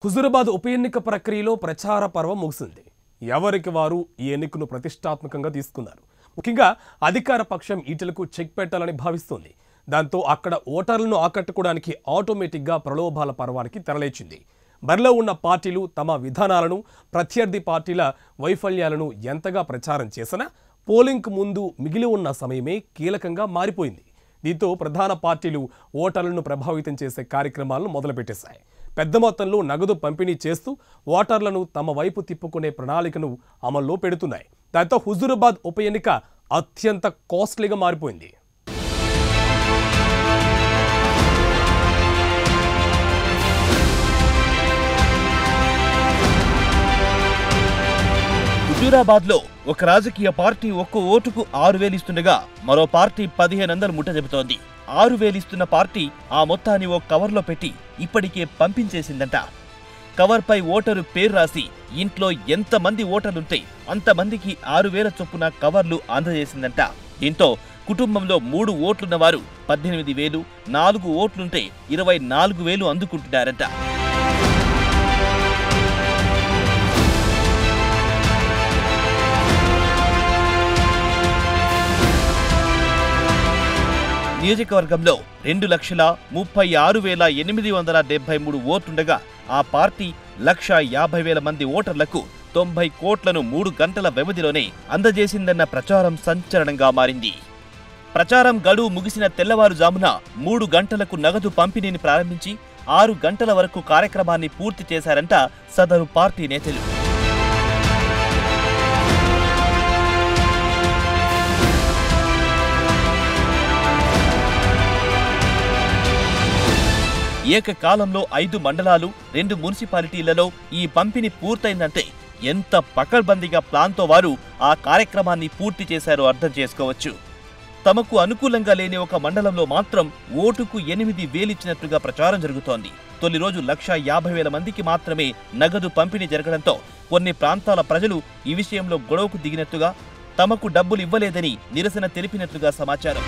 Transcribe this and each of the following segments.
హుజురాబాద్ ఉప ఎన్నిక ప్రక్రియలో ప్రచార పర్వం ముగిసింది ఎవరికి వారు ఈ ఎన్నికను ప్రతిష్టాత్మకంగా తీసుకున్నారు ముఖ్యంగా అధికార పక్షం ఈటలకు చెక్ పెట్టాలని భావిస్తోంది దాంతో అక్కడ ఓటర్లను ఆకట్టుకోవడానికి ఆటోమేటిక్గా ప్రలోభాల పర్వానికి తెరలేచింది బరిలో ఉన్న పార్టీలు తమ విధానాలను ప్రత్యర్థి పార్టీల వైఫల్యాలను ఎంతగా ప్రచారం చేసినా పోలింగ్కు ముందు మిగిలి ఉన్న సమయమే కీలకంగా మారిపోయింది దీంతో ప్రధాన పార్టీలు ఓటర్లను ప్రభావితం చేసే కార్యక్రమాలను మొదలుపెట్టేశాయి పెద్ద మొత్తంలో నగదు పంపిణీ చేస్తూ ఓటర్లను తమ వైపు తిప్పుకునే ప్రణాళికను అమల్లో పెడుతున్నాయి దాంతో హుజూరాబాద్ ఉప ఎన్నిక అత్యంత కాస్ట్లీగా మారిపోయింది హుజూరాబాద్ లో ఒక రాజకీయ పార్టీ ఒక్క ఓటుకు ఆరు వేలు ఇస్తుండగా మరో పార్టీ పదిహేను వందలు ముట్ట చెబుతోంది ఆరు వేలు ఇస్తున్న పార్టీ ఆ మొత్తాన్ని ఓ కవర్లో పెట్టి ఇప్పటికే పంపించేసిందంట కవర్పై ఓటరు పేరు రాసి ఇంట్లో ఎంతమంది ఓటర్లుంటే అంతమందికి ఆరు వేల చొప్పున కవర్లు అందజేసిందంట దీంతో కుటుంబంలో మూడు ఓట్లున్న వారు పద్దెనిమిది వేలు నాలుగు ఓట్లుంటే ఇరవై నాలుగు వేలు అందుకుంటున్నారంట నియోజకవర్గంలో రెండు లక్షల ముప్పై ఆరు వేల ఎనిమిది వందల డెబ్బై మూడు ఓట్లుండగా ఆ పార్టీ లక్ష యాభై వేల మంది ఓటర్లకు తొంభై కోట్లను మూడు గంటల వ్యవధిలోనే అందజేసిందన్న ప్రచారం సంచలనంగా మారింది ప్రచారం గడువు ముగిసిన తెల్లవారుజామున మూడు గంటలకు నగదు పంపిణీని ప్రారంభించి ఆరు గంటల వరకు కార్యక్రమాన్ని పూర్తి చేశారంట సదరు పార్టీ నేతలు ఏకకాలంలో ఐదు మండలాలు రెండు మున్సిపాలిటీలలో ఈ పంపిణీ పూర్తయిందంటే ఎంత పకడ్బందీగా ప్లాన్తో వారు ఆ కార్యక్రమాన్ని పూర్తి చేశారో అర్థం చేసుకోవచ్చు తమకు అనుకూలంగా లేని ఒక మండలంలో మాత్రం ఓటుకు ఎనిమిది వేలిచ్చినట్లుగా ప్రచారం జరుగుతోంది తొలి రోజు లక్ష యాభై వేల మందికి మాత్రమే నగదు పంపిణీ జరగడంతో కొన్ని ప్రాంతాల ప్రజలు ఈ విషయంలో గొడవకు దిగినట్టుగా తమకు డబ్బులు ఇవ్వలేదని నిరసన తెలిపినట్లుగా సమాచారం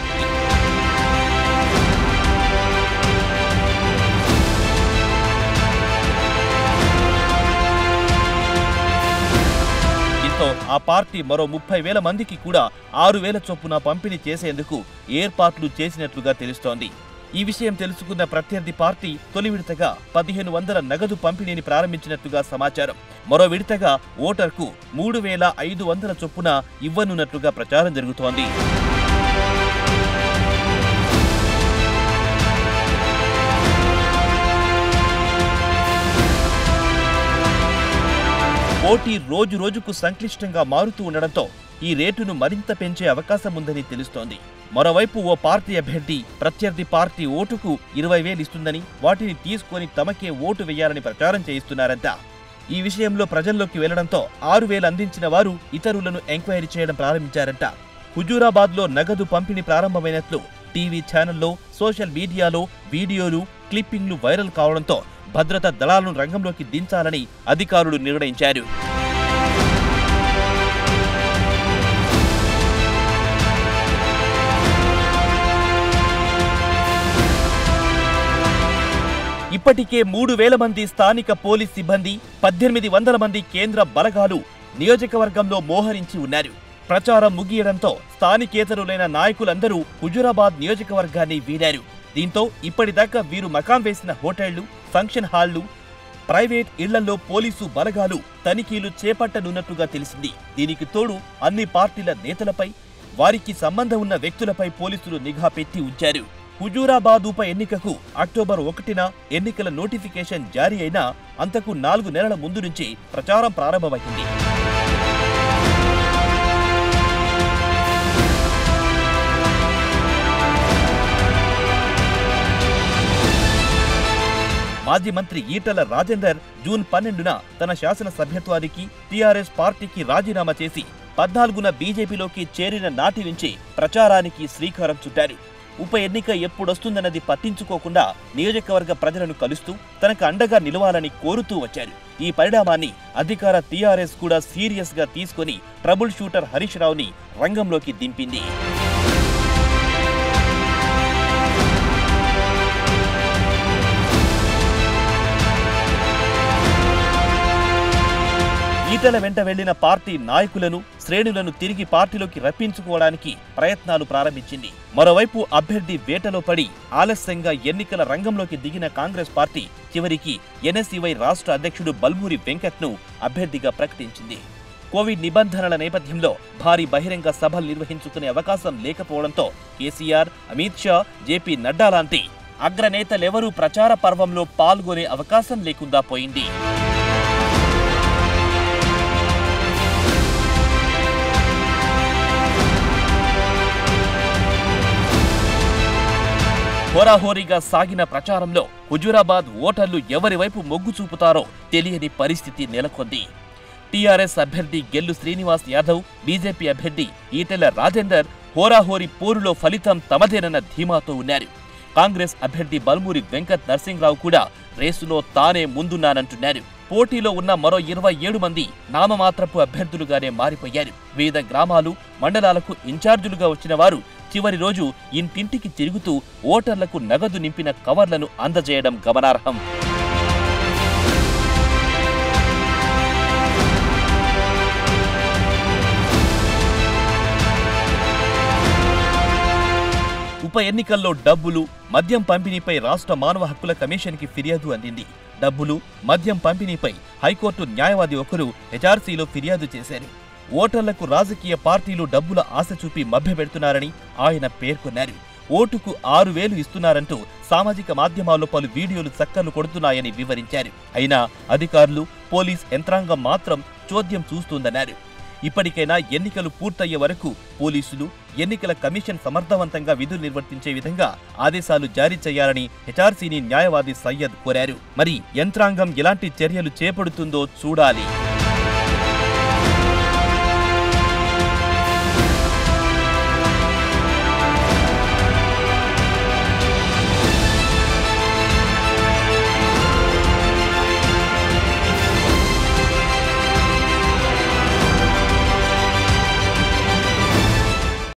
దీంతో ఆ పార్టీ మరో ముప్పై వేల మందికి కూడా ఆరు వేల చొప్పున పంపిణీ చేసేందుకు ఏర్పాట్లు చేసినట్లుగా తెలుస్తోంది ఈ విషయం తెలుసుకున్న ప్రత్యర్థి పార్టీ తొలి విడతగా పదిహేను వందల నగదు పంపిణీని ప్రారంభించినట్లుగా సమాచారం మరో విడతగా ఓటర్కు మూడు వేల ఐదు వందల చొప్పున ఇవ్వనున్నట్లుగా ప్రచారం జరుగుతోంది పోటీ రోజు రోజుకు సంక్లిష్టంగా మారుతూ ఉండడంతో ఈ రేటును మరింత పెంచే అవకాశం ఉందని తెలుస్తోంది మరోవైపు ఓ పార్టీ అభ్యర్థి ప్రత్యర్థి పార్టీ ఓటుకు ఇరవై వేలు ఇస్తుందని వాటిని తీసుకొని తమకే ఓటు వేయాలని ప్రచారం చేయిస్తున్నారంట ఈ విషయంలో ప్రజల్లోకి వెళ్లడంతో ఆరు వేలు అందించిన వారు ఇతరులను ఎంక్వైరీ చేయడం ప్రారంభించారంట హుజూరాబాద్లో నగదు పంపిణీ ప్రారంభమైనట్లు టీవీ ఛానల్లో సోషల్ మీడియాలో వీడియోలు క్లిప్పింగ్లు వైరల్ కావడంతో భద్రతా దళాలను రంగంలోకి దించాలని అధికారులు నిర్ణయించారు ఇప్పటికే మూడు వేల మంది స్థానిక పోలీస్ సిబ్బంది పద్దెనిమిది వందల మంది కేంద్ర బలగాలు నియోజకవర్గంలో మోహరించి ఉన్నారు ప్రచారం ముగియడంతో స్థానికేతరులైన నాయకులందరూ హుజురాబాద్ నియోజకవర్గాన్ని వీడారు దీంతో ఇప్పటిదాకా వీరు మకాం వేసిన హోటళ్లు ఫంక్షన్ హాళ్లు ప్రైవేట్ ఇళ్లలో పోలీసు బలగాలు తనిఖీలు చేపట్టనున్నట్టుగా తెలిసింది దీనికి తోడు అన్ని పార్టీల నేతలపై వారికి సంబంధం ఉన్న వ్యక్తులపై పోలీసులు నిఘా పెట్టి ఉంచారు హుజూరాబాద్ ఉప ఎన్నికకు అక్టోబర్ ఒకటిన ఎన్నికల నోటిఫికేషన్ జారీ అయినా అంతకు నాలుగు నెలల ముందు నుంచి ప్రచారం ప్రారంభమైంది మాజీ మంత్రి ఈటల రాజేందర్ జూన్ పన్నెండున తన శాసన సభ్యత్వానికి టీఆర్ఎస్ పార్టీకి రాజీనామా చేసి పద్నాలుగున బీజేపీలోకి చేరిన నాటి నుంచి ప్రచారానికి శ్రీకారం చుట్టారు ఉప ఎన్నిక ఎప్పుడొస్తుందన్నది పట్టించుకోకుండా నియోజకవర్గ ప్రజలను కలుస్తూ తనకు అండగా నిలవాలని కోరుతూ వచ్చారు ఈ పరిణామాన్ని అధికార టీఆర్ఎస్ కూడా సీరియస్ గా తీసుకొని ట్రబుల్ షూటర్ హరీష్ రావుని రంగంలోకి దింపింది ఈటల వెంట వెళ్లిన పార్టీ నాయకులను శ్రేణులను తిరిగి పార్టీలోకి రప్పించుకోవడానికి ప్రయత్నాలు ప్రారంభించింది మరోవైపు అభ్యర్థి వేటలో పడి ఆలస్యంగా ఎన్నికల రంగంలోకి దిగిన కాంగ్రెస్ పార్టీ చివరికి ఎన్ఎస్ఈవై రాష్ట్ర అధ్యక్షుడు బల్మూరి వెంకట్ను అభ్యర్థిగా ప్రకటించింది కోవిడ్ నిబంధనల నేపథ్యంలో భారీ బహిరంగ సభలు నిర్వహించుకునే అవకాశం లేకపోవడంతో కేసీఆర్ అమిత్ షా జేపీ నడ్డా లాంటి అగ్రనేతలెవరూ ప్రచార పర్వంలో పాల్గొనే అవకాశం లేకుండా పోయింది హోరాహోరీగా సాగిన ప్రచారంలో హుజూరాబాద్ ఓటర్లు ఎవరి వైపు మొగ్గు చూపుతారో తెలియని పరిస్థితి నెలకొంది టీఆర్ఎస్ అభ్యర్థి గెల్లు శ్రీనివాస్ యాదవ్ బీజేపీ అభ్యర్థి ఈటెల రాజేందర్ హోరాహోరీ పోరులో ఫలితం తమదేనన్న ధీమాతో ఉన్నారు కాంగ్రెస్ అభ్యర్థి బల్మూరి వెంకట్ నరసింహరావు కూడా రేసులో తానే ముందున్నానంటున్నారు పోటీలో ఉన్న మరో ఇరవై ఏడు మంది నామమాత్రపు అభ్యర్థులుగానే మారిపోయారు వివిధ గ్రామాలు మండలాలకు ఇన్ఛార్జీలుగా వచ్చిన వారు చివరి రోజు ఇంటింటికి తిరుగుతూ ఓటర్లకు నగదు నింపిన కవర్లను అందజేయడం గమనార్హం ఉప ఎన్నికల్లో డబ్బులు మద్యం పంపిణీపై రాష్ట్ర మానవ హక్కుల కమిషన్కి ఫిర్యాదు అందింది డబ్బులు మద్యం పంపిణీపై హైకోర్టు న్యాయవాది ఒకరు హెచ్ఆర్సీలో ఫిర్యాదు చేశారు ఓటర్లకు రాజకీయ పార్టీలు డబ్బుల ఆశ చూపి మభ్యపెడుతున్నారని ఆయన పేర్కొన్నారు ఓటుకు ఆరు వేలు ఇస్తున్నారంటూ సామాజిక మాధ్యమాల్లో పలు వీడియోలు చక్కర్లు కొడుతున్నాయని వివరించారు అయినా అధికారులు పోలీస్ యంత్రాంగం మాత్రం చోద్యం చూస్తోందన్నారు ఇప్పటికైనా ఎన్నికలు పూర్తయ్యే వరకు పోలీసులు ఎన్నికల కమిషన్ సమర్థవంతంగా విధులు నిర్వర్తించే విధంగా ఆదేశాలు జారీ చేయాలని హెచ్ఆర్సీని న్యాయవాది సయ్యద్ కోరారు మరి యంత్రాంగం ఎలాంటి చర్యలు చేపడుతుందో చూడాలి